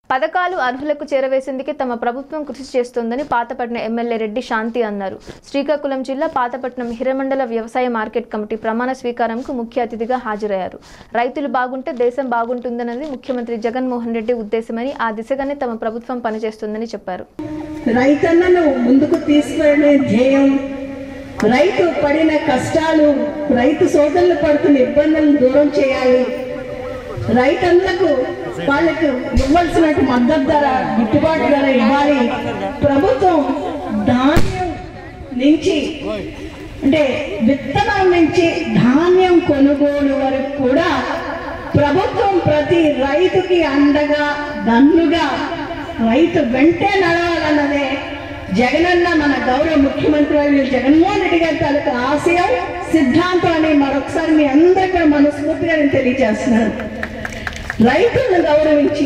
పథకాలు అర్హులకు చేరవేసేందుకే తమ ప్రభుత్వం కృషి చేస్తోందని పాతపట్నం ఎమ్మెల్యే రెడ్డి శాంతి అన్నారు శ్రీకాకుళం జిల్లా పాతపట్నం హిరమండల వ్యవసాయ మార్కెట్ కమిటీ ప్రమాణ స్వీకారంకు ముఖ్య అతిథిగా హాజరయ్యారు రైతులు బాగుంటే దేశం బాగుంటుందన్నది ముఖ్యమంత్రి జగన్మోహన్ రెడ్డి ఉద్దేశమని ఆ దిశగానే తమ ప్రభుత్వం పనిచేస్తుందని చెప్పారు రైతన్నను ముందుకు తీసుకువెళ్ళే ధ్యేయం రైతు పడిన కష్టాలు రైతు సోదరులు పడుతున్న ఇబ్బందులను దూరం చేయాలి రైతన్నలకు వాళ్ళకు ఇవ్వాల్సిన మద్దతు ధర గిట్టుబాటు ధర ఇవ్వాలి ప్రభుత్వం ధాన్యం నుంచి అంటే విత్తనం నుంచి ధాన్యం కొనుగోలు వరకు కూడా ప్రభుత్వం ప్రతి రైతుకి అండగా దన్నుగా రైతు వెంటే నడవాలన్నదే జగనన్న మన గౌరవ ముఖ్యమంత్రి వర్యులు జగన్మోహన్ రెడ్డి గారి తాలూకు ఆశయం సిద్ధాంతం అని మరొకసారి మీ అందరికీ కూడా మనస్ఫూర్తిగా నేను తెలియజేస్తున్నాను రైతులను గౌరవించి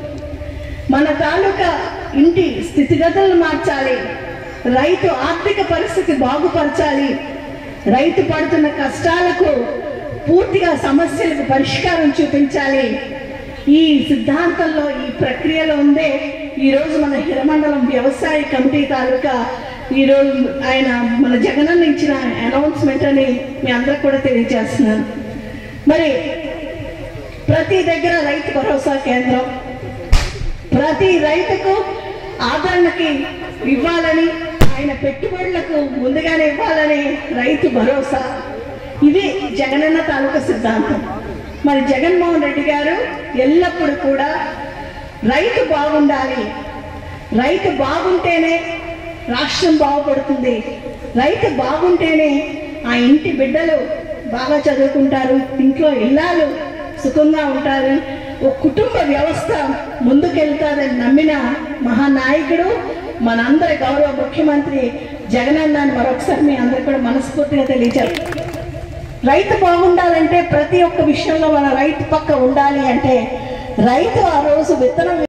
మన తాలూకా ఇంటి స్థితిగతులను మార్చాలి రైతు ఆర్థిక పరిస్థితి బాగుపరచాలి రైతు పడుతున్న కష్టాలకు పూర్తిగా సమస్యలకు పరిష్కారం చూపించాలి ఈ సిద్ధాంతంలో ఈ ప్రక్రియలో ఉందే ఈరోజు మన హిరమండలం వ్యవసాయ కమిటీ తాలూకా ఈరోజు ఆయన మన జగనన్న ఇచ్చిన అనౌన్స్మెంట్ అని మీ అందరికి కూడా తెలియజేస్తున్నాను మరి ప్రతి దగ్గర రైతు భరోసా కేంద్రం ప్రతి రైతుకు ఆదరణకి ఇవ్వాలని ఆయన పెట్టుబడులకు ముందుగానే ఇవ్వాలని రైతు భరోసా ఇది జగనన్న తాలూకా సిద్ధాంతం మరి జగన్మోహన్ రెడ్డి గారు ఎల్లప్పుడూ కూడా రైతు బాగుండాలి రైతు బాగుంటేనే రాష్ట్రం బాగుపడుతుంది రైతు బాగుంటేనే ఆ ఇంటి బిడ్డలు బాగా చదువుకుంటారు ఇంట్లో ఇల్లాలు సుఖంగా ఉంటారు ఒక కుటుంబ వ్యవస్థ ముందుకెళ్తారని నమ్మిన మహానాయకుడు మనందరి గౌరవ ముఖ్యమంత్రి జగనన్న అని మరొకసారి మీ అందరికి కూడా మనస్ఫూర్తిగా తెలియజేస్తారు రైతు బాగుండాలంటే ప్రతి ఒక్క విషయంలో మన రైతు పక్క ఉండాలి అంటే రైతు ఆ రోజు విత్తనం